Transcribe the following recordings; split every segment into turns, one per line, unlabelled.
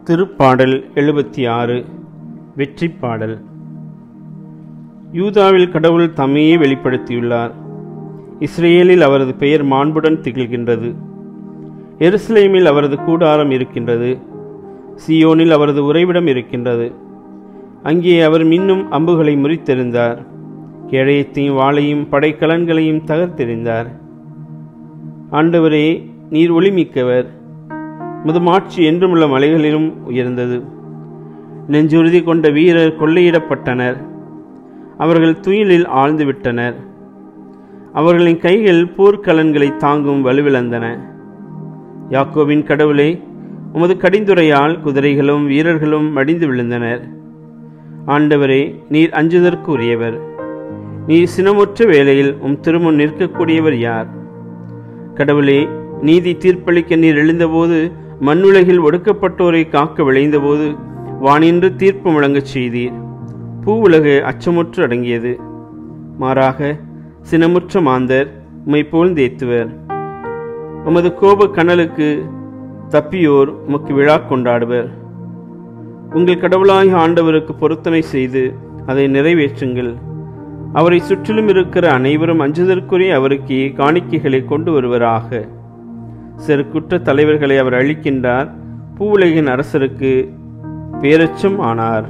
திருப்பாடல் எழுபத்தி ஆறு வெற்றி பாடல் யூதாவில் கடவுள் தம்மையே வெளிப்படுத்தியுள்ளார் இஸ்ரேலில் அவரது பெயர் மாண்புடன் திகழ்கின்றது எருசலேமில் அவரது கூடாரம் இருக்கின்றது சியோனில் அவரது உறைவிடம் இருக்கின்றது அங்கே அவர் மின்னும் அம்புகளை முறித்தெறிந்தார் கேடயத்தையும் வாளையும் படைக்கலன்களையும் தகர்த்தெறிந்தார் ஆண்டவரே நீர் ஒளிமிக்கவர் முதுமாட்சி என்றுமுள்ள மலைகளிலும் உயர்ந்தது நெஞ்சுறுதி கொண்ட வீரர் கொள்ளையிடப்பட்டனர் அவர்கள் துயிலில் ஆழ்ந்து விட்டனர் அவர்களின் கைகள் போர்க்கலன்களை தாங்கும் வலுவிழந்தன யாக்கோவின் கடவுளே உமது கடிந்துரையால் குதிரைகளும் வீரர்களும் மடிந்து விழுந்தனர் ஆண்டவரே நீர் அஞ்சுதற்கு உரியவர் நீர் சினமுற்ற வேளையில் உம் திருமுன் நிற்கக்கூடியவர் யார் கடவுளே நீதி தீர்ப்பளிக்க நீர் எழுந்தபோது மண்ணுலகில் ஒடுக்கப்பட்டோரை காக்க விளைந்தபோது வானின்று தீர்ப்பு முழங்கச் செய்தீர் பூவுலகு அச்சமுற்று அடங்கியது மாறாக சினமுற்ற மாந்தர் உம்மை தேத்துவர் உமது கோப கனலுக்கு தப்பியோர் உமக்கு விழா கொண்டாடுவர் உங்கள் கடவுளாகிய ஆண்டவருக்கு பொருத்தனை செய்து அதை நிறைவேற்றுங்கள் அவரை சுற்றிலும் இருக்கிற அனைவரும் அஞ்சுதற்குரிய அவருக்கு காணிக்கைகளை கொண்டு வருவராக சிறு குற்ற தலைவர்களை அவர் அழிக்கின்றார் பூவுலகின் அரசருக்கு பேரச்சம் ஆனார்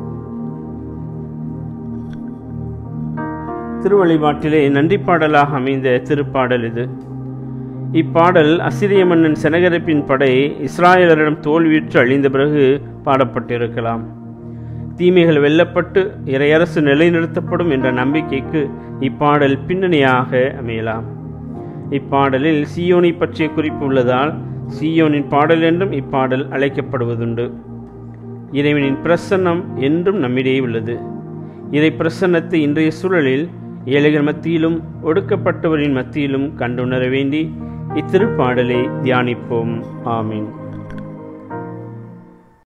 திருவழிபாட்டிலே நன்றி பாடலாக அமைந்த திருப்பாடல் இது இப்பாடல் அசிரிய மன்னன் செனகரிப்பின் படை இஸ்ராயலரிடம் தோல்வியுற்று அழிந்த பிறகு பாடப்பட்டிருக்கலாம் தீமைகள் வெல்லப்பட்டு இறையரசு நிலைநிறுத்தப்படும் என்ற நம்பிக்கைக்கு இப்பாடல் பின்னணியாக அமையலாம் இப்பாடலில் சியோனை பற்றிய குறிப்பு உள்ளதால் சியோனின் பாடல் என்றும் இப்பாடல் அழைக்கப்படுவதுண்டு இறைவனின் பிரசன்னம் என்றும் நம்மிடையே உள்ளது இறை பிரசன்னத்தை இன்றைய சூழலில் ஏழைகள் மத்தியிலும் ஒடுக்கப்பட்டவரின் மத்தியிலும் கண்டுணர வேண்டி இத்திருப்பாடலை தியானிப்போம் ஆமீன்